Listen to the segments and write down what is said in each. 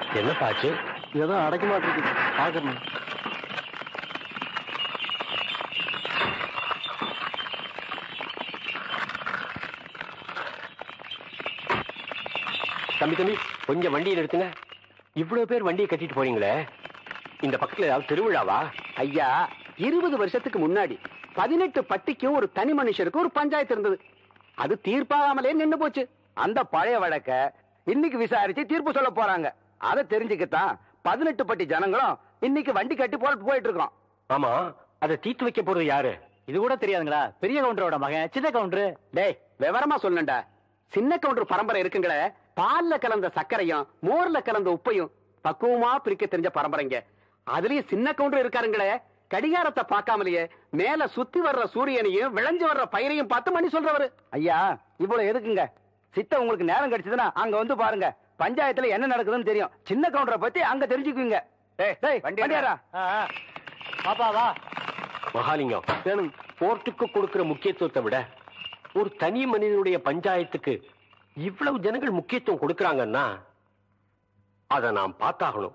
என்ன பாச்சு ஏதோ அடைக்க மாட்டேங்குது பாக்கணும் தம்பி தம்பி கொஞ்சம் வண்டியை நிறுத்துங்க இவ்வளவு பேர் வண்டியை கட்டிட்டு போறீங்களே இந்த பக்கத்துல ஏதாவது திருவிழாவா ஐயா இருபது வருஷத்துக்கு முன்னாடி பதினெட்டு பட்டிக்கும் ஒரு தனி மனுஷருக்கு ஒரு பஞ்சாயத்து இருந்தது அது தீர்ப்பாகாமலே நின்னு போச்சு அந்த பழைய வழக்க இன்னைக்கு விசாரிச்சு தீர்ப்பு சொல்ல போறாங்க அதை தெரிஞ்சுக்கத்தான் பதினெட்டு பட்டி ஜனங்களும் இன்னைக்கு வண்டி கட்டி போட்டு போயிட்டு இருக்கோம் ஆமா அதை தீர்த்து வைக்க போறது யாரு இது கூட தெரியாதுங்களா பெரிய கவுண்டரோட மகன் சின்ன கவுண்டரு டேய் விவரமா சொல்லண்டா சின்ன கவுண்டர் பரம்பரை இருக்குங்களே பால்ல கலந்த சர்க்கரையும் மோர்ல கலந்த உப்பையும் பக்குவமா பிரிக்க தெரிஞ்ச பரம்பரைங்க அதுலயும் சின்ன கவுண்டர் இருக்காருங்களே கடிகாரத்தை பார்க்காமலேயே மேல சுத்தி வர்ற சூரியனையும் விளைஞ்சு வர்ற பயிரையும் பார்த்து மணி சொல்றவரு ஐயா இவ்வளவு எதுக்குங்க சித்த உங்களுக்கு நேரம் கிடைச்சதுன்னா அங்க வந்து பாருங்க பஞ்சாயத்துல என்ன நடக்குதுன்னு தெரியும் சின்ன கவுண்டரை பத்தி அங்க தெரிஞ்சுக்குவீங்க டேய் வண்டியாரா பாப்பா வா மகாலிங்கம் வேணும் கோர்ட்டுக்கு கொடுக்கிற முக்கியத்துவத்தை விட ஒரு தனி மனிதனுடைய பஞ்சாயத்துக்கு இவ்வளவு ஜனங்கள் முக்கியத்துவம் கொடுக்கறாங்கன்னா அதை நாம் பார்த்தாகணும்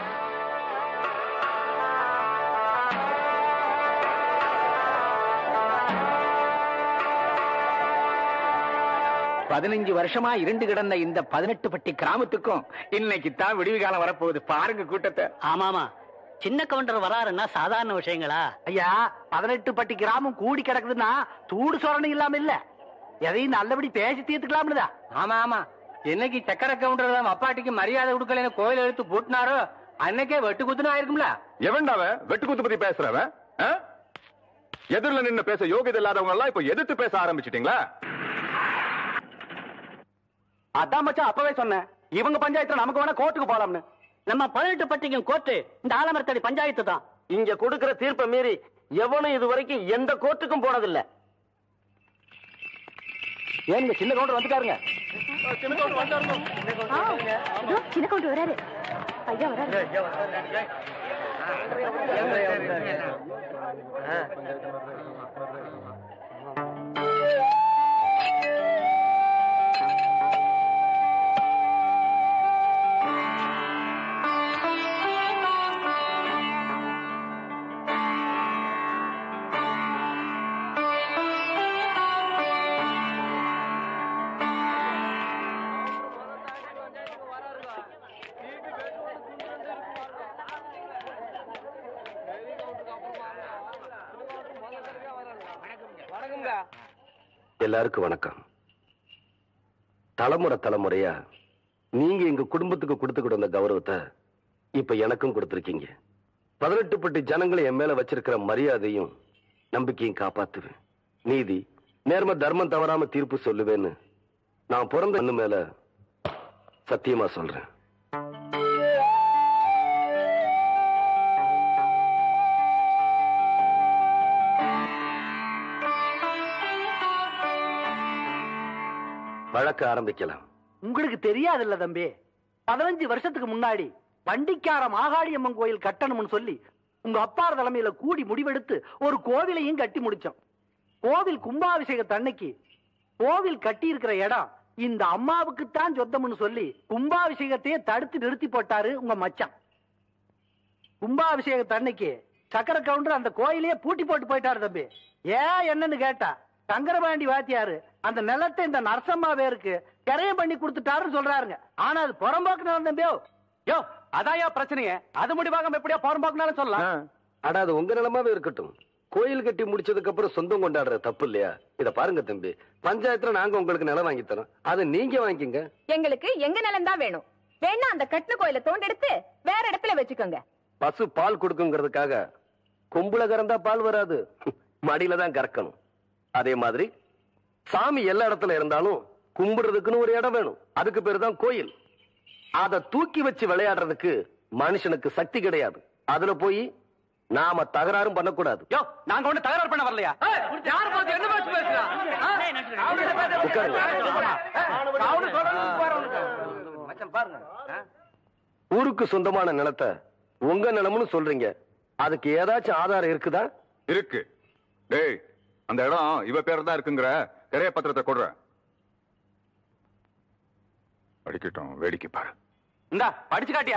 பதினஞ்சு வருஷமா இருண்டு கிடந்த இந்த பதினெட்டு பட்டி கிராமத்துக்கும் இன்னைக்கு தான் விடிவு காலம் வரப்போகுது பாருங்க கூட்டத்தை ஆமாமா சின்ன கவுண்டர் வராருன்னா சாதாரண விஷயங்களா ஐயா பதினெட்டு பட்டி கிராமம் கூடி கிடக்குதுன்னா தூடு சொரணை இல்லாம இல்ல எதையும் நல்லபடி பேசி தீர்த்துக்கலாம்னுதா ஆமா ஆமா என்னைக்கு சக்கர கவுண்டர் அப்பாட்டிக்கு மரியாதை கொடுக்கலன்னு கோயில் எடுத்து பூட்டினாரோ அன்னைக்கே வெட்டு குத்துனா ஆயிருக்கும்ல எவன்டாவ வெட்டு குத்து பத்தி பேசுறவன் ஆ? எதிரில நின்னு பேச யோகியதை இல்லாதவங்க எல்லாம் இப்ப எதிர்த்து பேச ஆரம்பிச்சிட்டீங்களா அதான் மச்சான் அப்பவே சொன்னேன் இவங்க பஞ்சாயத்துல நமக்கு வேணா கோர்ட்டுக்கு போலாம்னு நம்ம பதினெட்டு பட்டிக்கும் கோர்ட்டு இந்த ஆலமரத்தடி பஞ்சாயத்து தான் இங்க கொடுக்கிற தீர்ப்பை மீறி எவனும் இது வரைக்கும் எந்த கோர்ட்டுக்கும் போனதில்ல ஏங்க சின்ன கவுண்டர் வந்துட்டாருங்க இதோ சின்ன கவுண்டர் வராரு ஐயா வராரு எல்லாருக்கும் வணக்கம் தலைமுறை தலைமுறையா நீங்க எங்க குடும்பத்துக்கு கொடுத்துக்கிட்டு வந்த கௌரவத்தை இப்ப எனக்கும் கொடுத்திருக்கீங்க பதினெட்டு பட்டி ஜனங்களை என் மேல வச்சிருக்கிற மரியாதையும் நம்பிக்கையும் காப்பாத்துவேன் நீதி நேர்ம தர்மம் தவறாம தீர்ப்பு சொல்லுவேன்னு நான் பிறந்த மண்ணு மேல சத்தியமா சொல்றேன் வழக்க ஆரம்பிக்கலாம் உங்களுக்கு தெரியாதுல்ல தம்பி பதினஞ்சு வருஷத்துக்கு முன்னாடி வண்டிக்கார மாகாளியம்மன் கோயில் கட்டணும்னு சொல்லி உங்க அப்பார் தலைமையில கூடி முடிவெடுத்து ஒரு கோவிலையும் கட்டி முடிச்சோம் கோவில் கும்பாபிஷேகத்தன்னைக்கு கோவில் கட்டி இருக்கிற இடம் இந்த அம்மாவுக்கு தான் சொந்தம்னு சொல்லி கும்பாபிஷேகத்தையே தடுத்து நிறுத்தி போட்டாரு உங்க மச்சான் கும்பாபிஷேகத்தன்னைக்கு சக்கர கவுண்டர் அந்த கோயிலையே பூட்டி போட்டு போயிட்டாரு தம்பி ஏன் என்னன்னு கேட்டா சங்கரபாண்டி வாத்தியாரு அந்த நிலத்தை இந்த நரசம்மா பேருக்கு கரையம் பண்ணி கொடுத்துட்டாருன்னு சொல்றாருங்க ஆனா அது புறம்போக்கு நிலம் தம்பியோ யோ அதாயா பிரச்சனையே அது முடிவாக எப்படியா புறம்போக்குனாலும் சொல்லலாம் அட அது உங்க நிலமாவே இருக்கட்டும் கோயில் கட்டி முடிச்சதுக்கு அப்புறம் சொந்தம் கொண்டாடுற தப்பு இல்லையா இத பாருங்க தம்பி பஞ்சாயத்துல நாங்க உங்களுக்கு நிலம் வாங்கி தரோம் அதை நீங்க வாங்கிக்கங்க எங்களுக்கு எங்க நிலம் தான் வேணும் வேணா அந்த கட்டின கோயில தோண்டெடுத்து வேற இடத்துல வச்சுக்கோங்க பசு பால் கொடுக்குங்கிறதுக்காக கொம்புல கறந்தா பால் வராது மடியில தான் கறக்கணும் அதே மாதிரி சாமி எல்லா இடத்துல இருந்தாலும் கும்பிடுறதுக்குன்னு ஒரு இடம் வேணும் அதுக்கு பேரு தான் கோயில் அத தூக்கி வச்சு விளையாடுறதுக்கு மனுஷனுக்கு சக்தி கிடையாது அதுல போய் நாம தகராறும் பண்ணக்கூடாது யோ நாங்க ஒண்ணு தகராறு பண்ண வரலையா யார் பார்த்து என்ன பேச்சு பேசுறா பாருங்க ஊருக்கு சொந்தமான நிலத்தை உங்க நிலம்னு சொல்றீங்க அதுக்கு ஏதாச்சும் ஆதாரம் இருக்குதா இருக்கு டேய் அந்த இடம் இவ பேர் தான் இருக்குங்கிற கிரைய பத்திரத்தை கொடுற படிக்கட்டும் வேடிக்கை பாரு இந்தா படிச்சு காட்டியா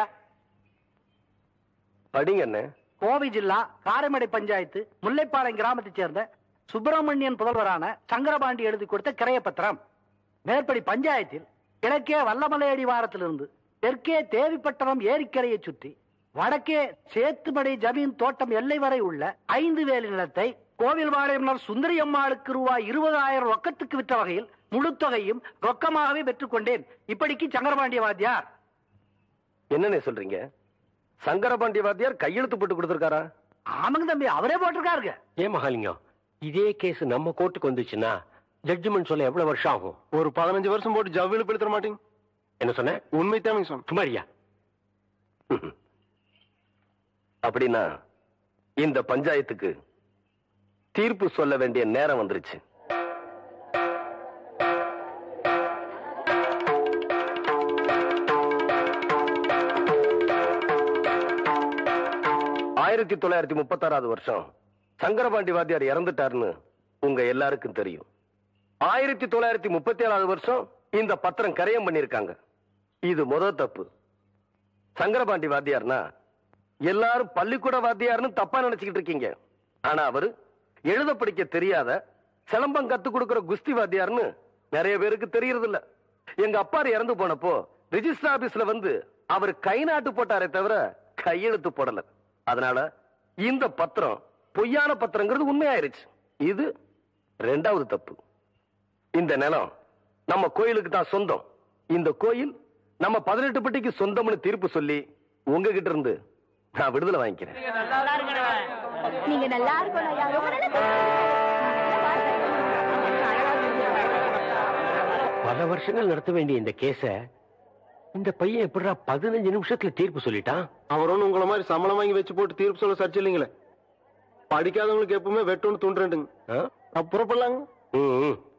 படிங்க என்ன கோவை ஜில்லா காரைமடை பஞ்சாயத்து முல்லைப்பாளையம் கிராமத்தைச் சேர்ந்த சுப்பிரமணியன் புதல்வரான சங்கரபாண்டி எழுதி கொடுத்த கிரையப்பத்திரம் மேற்படி பஞ்சாயத்தில் கிழக்கே வல்லமலை அடிவாரத்திலிருந்து தெற்கே தேவிப்பட்டணம் ஏரிக்கரையை சுற்றி வடக்கே சேத்துமடை ஜமீன் தோட்டம் எல்லை வரை உள்ள ஐந்து வேலி நிலத்தை கோவில் வாழையர் சுந்தரி அம்மாளுக்கு ரூபாய் இருபதாயிரம் ரொக்கத்துக்கு விற்ற வகையில் முழு தொகையும் ரொக்கமாகவே பெற்றுக்கொண்டேன் இப்படிக்கு சங்கரபாண்டிய வாத்தியார் என்னண்ணே சொல்றீங்க சங்கரபாண்டி வாத்தியார் கையெழுத்து போட்டு கொடுத்திருக்காரா ஆமாங்க தம்பி அவரே போட்டிருக்காருங்க ஏன் மகாலிங்கம் இதே கேஸ் நம்ம கோர்ட்டுக்கு வந்துச்சுன்னா ஜட்ஜ்மெண்ட் சொல்ல எவ்வளவு வருஷம் ஆகும் ஒரு பதினஞ்சு வருஷம் போட்டு ஜவ்வில பெடுத்துற மாட்டீங்க என்ன சொன்ன உண்மை தான் சொன்ன சுமாரியா அப்படின்னா இந்த பஞ்சாயத்துக்கு தீர்ப்பு சொல்ல வேண்டிய நேரம் வந்துருச்சு ஆயிரத்தி தொள்ளாயிரத்தி முப்பத்தாறாவது வருஷம் சங்கரபாண்டி வாத்தியார் இறந்துட்டாருன்னு உங்க எல்லாருக்கும் தெரியும் ஆயிரத்தி தொள்ளாயிரத்தி முப்பத்தி ஏழாவது வருஷம் இந்த பத்திரம் கரையம் பண்ணிருக்காங்க இது முத தப்பு சங்கரபாண்டி வாத்தியார்னா எல்லாரும் பள்ளிக்கூட வாத்தியார்னு தப்பா நினைச்சுக்கிட்டு இருக்கீங்க ஆனா அவரு எழுத படிக்க தெரியாத சிலம்பம் கத்து கொடுக்கிற குஸ்தி வாத்தியார்னு நிறைய பேருக்கு தெரியறது இல்ல எங்க அப்பாரு இறந்து போனப்போ ரிஜிஸ்டர் ஆபீஸ்ல வந்து அவர் கை நாட்டு போட்டாரே தவிர கையெழுத்து போடல அதனால இந்த பத்திரம் பொய்யான பத்திரங்கிறது உண்மையாயிருச்சு இது ரெண்டாவது தப்பு இந்த நிலம் நம்ம கோயிலுக்கு தான் சொந்தம் இந்த கோயில் நம்ம பதினெட்டு பட்டிக்கு சொந்தம்னு தீர்ப்பு சொல்லி உங்ககிட்ட இருந்து நான் விடுதலை வாங்கிக்கிறேன் நீங்க நல்லா இருக்கணும் ஐயா. ரொம்ப நல்லா பல வருஷங்கள் நடத்த வேண்டிய இந்த கேஸ இந்த பையன் எப்படிடா பதினஞ்சு நிமிஷத்துல தீர்ப்பு சொல்லிட்டான் அவர் ஒண்ணு உங்களை மாதிரி சம்பளம் வாங்கி வச்சு போட்டு தீர்ப்பு சொல்ல சர்ச்சை இல்லைங்களே படிக்காதவங்களுக்கு எப்பவுமே வெட்டொன்னு துண்டுறேன்டுங்க ஆ? அப்புறப்படலாங்க ம், ம்.